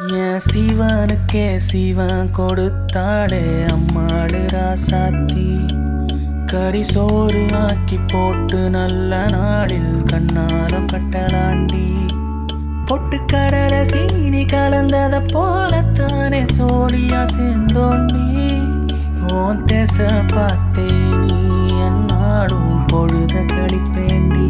என் சிவனுக்கே சிவன் கொடுத்தாளே அம்மாடு ராசாத்தி கறி சோறு ஆக்கி போட்டு நல்ல நாளில் கண்ணாலம் கட்டலாண்டி பொட்டுக்கடலை சீனி கலந்தத போலத்தானே சோழியா சேர்ந்தோண்டி ஓன் தேச பார்த்தே நீ என்னாடும் பொழுத கழிப்பேண்டி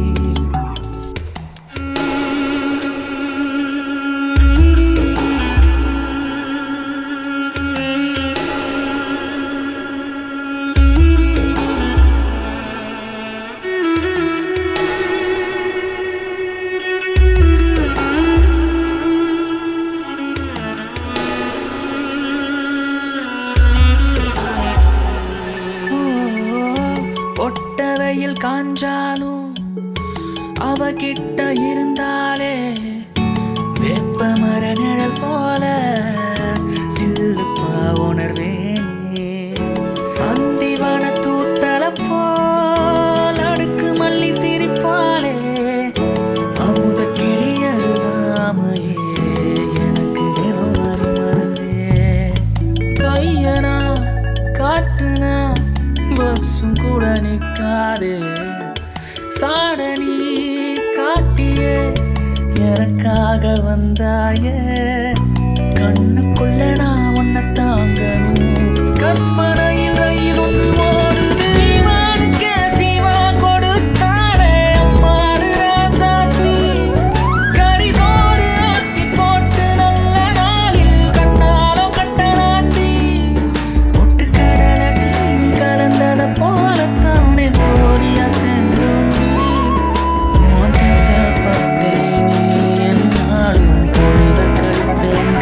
ஒட்டவையில் காஞ்சாலும் அவகிட்ட இருந்தாலே வெப்ப மர நிழல் போல சில்லுப்பா உணர்வேனே அந்திவன தூத்தல போல் அடுக்கு மல்லி சிரிப்பாலே அமுத கிளியருதாமையே எனக்கு தினம் வரும் மறந்தே கையனா காட்டுனா பஸ்ஸும் கூட நிற்காதே சாடனி காட்டியே எனக்காக வந்தாயே கண்ணுக்குள்ள நான் உன்னை தாங்கணும் கற்பனையில் ரயில் ஒன்று ஓடுது சிவானுக்கே சிவா கொடுத்தாளே அம்மாடு ராசாத்தி கறி சோறு ஆக்கி போட்டு நல்ல நாளில் கண்ணாலம் கட்டலாட்டி பொட்டுக்கடலை சீனி கலந்தத போலத்தானே சோழியா சென்றோம் உன் தேச பத்தே நீ என்னாலும் பொழுத கழிப்பேன்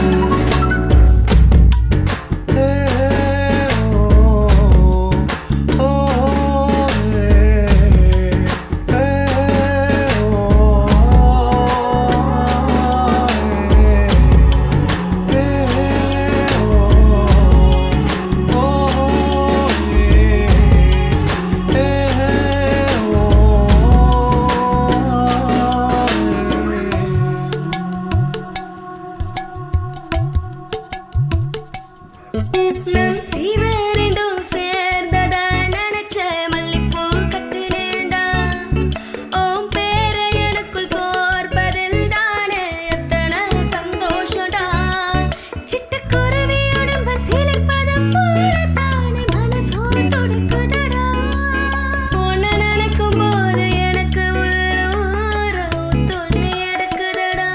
நம் சீவரெண்டும் சேர்ந்ததா நினைச்ச மல்லிப்பூ கட்டினேண்டா ஓம் பேர எனக்குள் கோர்ப்பதில் தானே எத்தனை சந்தோஷடா சிட்டுக்குருவி உடம்ப சிலிர்ப்பதம் போல தானே மனசோடு துடிக்குதடா உன்னை நினைக்கும் போது எனக்கு உள்ளூர துணி எடுக்குதடா